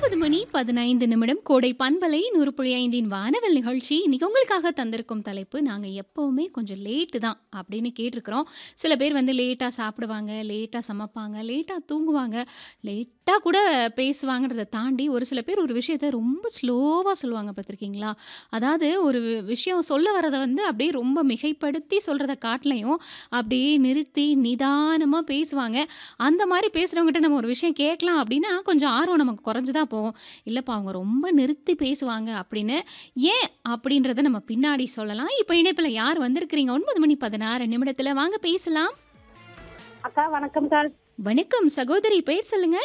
ஒன்பது மணி பதினைந்து நிமிடம் கோடை பண்பலை நூறு புள்ளி ஐந்தின் வானவல் நிகழ்ச்சி இன்னைக்கு உங்களுக்காக தந்திருக்கும் தலைப்பு நாங்கள் எப்போவுமே கொஞ்சம் லேட்டு தான் அப்படின்னு கேட்டிருக்கிறோம் சில பேர் வந்து லேட்டாக சாப்பிடுவாங்க லேட்டாக சமைப்பாங்க லேட்டாக தூங்குவாங்க லேட்டாக கூட பேசுவாங்கன்றதை தாண்டி ஒரு சில பேர் ஒரு விஷயத்த ரொம்ப ஸ்லோவாக சொல்லுவாங்க பார்த்துருக்கீங்களா அதாவது ஒரு விஷயம் சொல்ல வரதை வந்து அப்படியே ரொம்ப மிகைப்படுத்தி சொல்கிறத காட்டிலையும் அப்படியே நிறுத்தி நிதானமாக பேசுவாங்க அந்த மாதிரி பேசுகிறவங்ககிட்ட நம்ம ஒரு விஷயம் கேட்கலாம் அப்படின்னா கொஞ்சம் ஆர்வம் நமக்கு குறைஞ்சு தான் போகும் இல்லைப்பா அவங்க ரொம்ப நிறுத்தி பேசுவாங்க அப்படின்னு ஏன் அப்படின்றத நம்ம பின்னாடி சொல்லலாம் இப்போ இணைப்பில் யார் வந்திருக்கிறீங்க ஒன்பது மணி பதினாறு நிமிடத்தில் வாங்க பேசலாம் அக்கா வணக்கம் சார் வணக்கம் சகோதரி பேர் சொல்லுங்க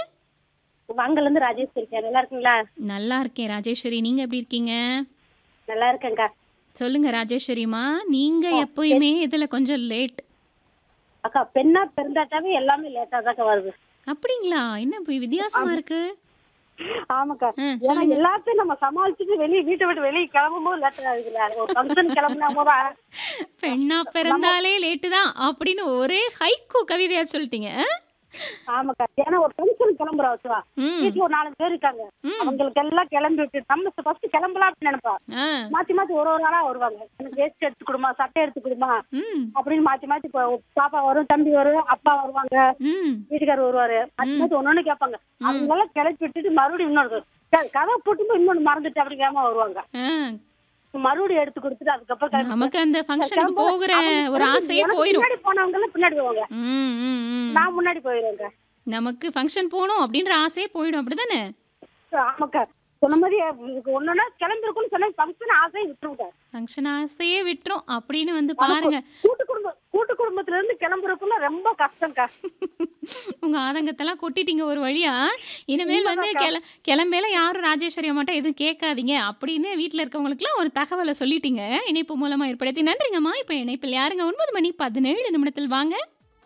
வாங்கல இருந்து ராஜேஷ் இருக்கேன் நல்லா இருக்கீங்களா நல்லா இருக்கேன் ராஜேஸ்வரி நீங்கள் எப்படி இருக்கீங்க நல்லா இருக்கேன்க்கா சொல்லுங்க ராஜேஸ்வரிமா நீங்கள் எப்பயுமே இதில் கொஞ்சம் லேட் அக்கா பெண்ணா பிறந்தாட்டாவே எல்லாமே லேட்டா தாக்கா வருது அப்படிங்களா என்ன இப்ப வித்தியாசமா இருக்கு ஆமாக்கா ஆ, ஏன்னா எல்லாத்தையும் நம்ம சமாளிச்சுட்டு வெளியே வீட்டை விட்டு வெளியே கிளம்பும் போது லேட்டா இருக்குல்ல ஒரு ஃபங்க்ஷன் கிளம்புனா போது பெண்ணா பிறந்தாலே லேட்டு தான் அப்படின்னு ஒரே ஹைக்கூ கவிதையா சொல்லிட்டீங்க ஆ? ஆமாக்கா ஏன்னா ஒரு ஃபங்க்ஷன் கிளம்புறா வச்சுவா ம் வீட்டுல ஒரு நாலு பேர் இருக்காங்க அவங்களுக்கு எல்லாம் கிளம்பி விட்டு நம்ம ஃபர்ஸ்ட் கிளம்பலாம் அப்படின்னு நினைப்பா ஆ மாத்தி மாத்தி ஒரு ஒரு ஆளா வருவாங்க எனக்கு வேஸ்ட் எடுத்து கொடுமா சட்டை எடுத்து கொடுமா ம் அப்படின்னு மாத்தி மாத்தி இப்போ பாப்பா வரும் தம்பி வரும் அப்பா வருவாங்க ம் வீட்டுக்காரர் வருவாரு மாத்தி மாத்தி ஒன்னொன்னு கேட்பாங்க அவங்க எல்லாம் கிளப்பி விட்டுட்டு மறுபடியும் இன்னொரு க- கதவை போட்டு இன்னொன்னு மறந்துட்டு அப்படிங்காம வருவாங்க ஆ. மறுபடியும் எடுத்து கொடுத்துட்டு அதுக்கப்புறம் கிளம்பி- நமக்கு அந்த ஃபங்க்ஷனுக்கு கிளம்புற- போகிற அவங்க ஒரு எனக்கு ஆசையே போயிடும் முன்னாடி போனவங்க எல்லாம் பின்னாடி போவாங்க ம் ம் ம் நான் முன்னாடி போயிருவேங்க நமக்கு ஃபங்க்ஷன் போகணும் அப்படின்ற ஆசையே போயிடும் அப்படிதானே ஆமாக்கா சொன்ன மாதிரி இதுக்கு ஒண்ணுன்னா கிளம்பி இருக்கும்னு சொன்னா ஃபங்க்ஷன் ஆசையை விட்டுருவிட்டேன் ஃபங்க்ஷன் ஆசையே விட்டுரும் அப்படின்னு வந்து பாருங்க கூட்டு குடும்பம் கூட்டு குடும்பத்துல இருந்து கிளம்புறதுக்குள்ள ரொம்ப கஷ்டம்க்கா உங்க ஆதங்கத்தெல்லாம் கொட்டிட்டீங்க ஒரு வழியா இனிமேல் வந்து கிள கிளம்பேல யாரும் ராஜேஸ்வரி அம்மாட்ட எதுவும் கேட்காதீங்க அப்படின்னு வீட்டில் இருக்கவங்களுக்குலாம் ஒரு தகவலை சொல்லிட்டீங்க இணைப்பு மூலமா ஏற்படுத்தி நன்றிங்கம்மா இப்போ இணைப்பில் யாருங்க ஒன்பது மணி பதினேழு நிமிடத்தில் வாங்க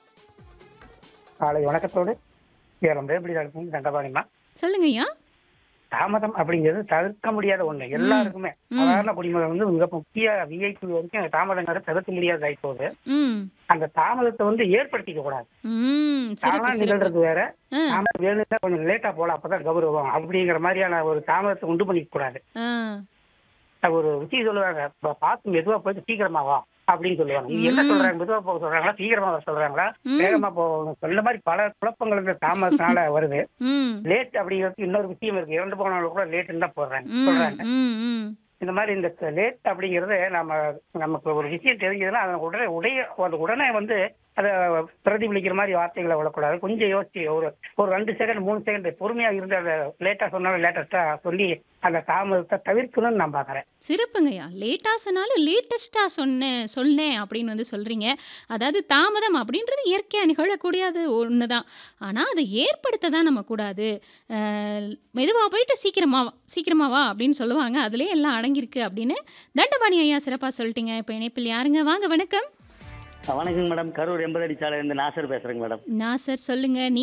காலை வணக்கத்தோடு சேலம் எப்படி இருக்கும் தண்டபாணிமா சொல்லுங்க ஐயா தாமதம் அப்படிங்கிறது தவிர்க்க முடியாத ஒண்ணு எல்லாருக்குமே சாதாரண குடிமகன் வந்து மிக முக்கிய விஐபி வரைக்கும் தாமதங்கிறது தவிர்க்க முடியாத ஆயிப்போகுது ம் அந்த தாமதத்தை வந்து ஏற்படுத்திக்க கூடாது ம் தானா சிறப்பு சிறப்பு நிகழ்றது வேற ஆ நாம வேணும்னா கொஞ்சம் லேட்டா போலாம் அப்பதான் கௌரவம் அப்படிங்கிற மாதிரியான ஒரு தாமதத்தை உண்டு பண்ணிக்க கூடாது ஆ அது ஒரு விஷயம் சொல்லுவாங்க "பா- பார்த்து மெதுவா போயிட்டு சீக்கிரமா வா அப்படின்னு சொல்லுவாங்க இது என்ன சொல்றாங்க மெதுவா போக சொல்றாங்களா சீக்கிரமா வர சொல்றாங்களா ம். வேகமா போகணும் சொல்ல மாதிரி பல குழப்பங்கள் இந்த தாமதத்தினால வருது ம் லேட் அப்படிங்கிறதுக்கு இன்னொரு விஷயம் இருக்கு இறந்து போனவங்க கூட லேட்டுன்னு தான் போடுறாங்க ம் சொல்றாங்க ம் ம் இந்த மாதிரி இந்த லேட் அப்படிங்கிறது நம்ம நமக்கு ஒரு விஷயம் தெரிஞ்சதுன்னா அதை உடனே உடைய அது உடனே வந்து அதை பிரதிபலிக்கிற மாதிரி வார்த்தைகளை விடக்கூடாது கொஞ்சம் யோசிச்சு ஒரு ஒரு ரெண்டு செகண்ட் மூணு செகண்ட் பொறுமையா இருந்து அதை லேட்டா சொன்னாலும் லேட்டஸ்டா சொல்லி அந்த தாமதத்தை தவிர்க்கணும்னு நான் பாக்குறேன் சிறப்புங்கய்யா லேட்டாக சொன்னாலும் லேட்டஸ்ட்டாக சொன்னேன் சொன்னேன் அப்படின்னு வந்து சொல்கிறீங்க அதாவது தாமதம் அப்படின்றது இயற்கையாக நிகழக்கூடியது ஒன்று தான் ஆனால் அதை ஏற்படுத்த தான் நம்ம கூடாது மெதுவாக போயிட்டு சீக்கிரமா வா சீக்கிரமா வா அப்படின்னு சொல்லுவாங்க அதுலேயே எல்லாம் அடங்கியிருக்கு அப்படின்னு தண்டபாணி ஐயா சிறப்பாக சொல்லிட்டீங்க இப்போ இணைப்பில் யாருங்க வாங்க வணக்கம் வணக்கங்க மேடம் கரூர் எண்பது அடி சாலை இருந்து நாசர் பேசுறேங்க மேடம் நான் சார் சொல்லுங்கள்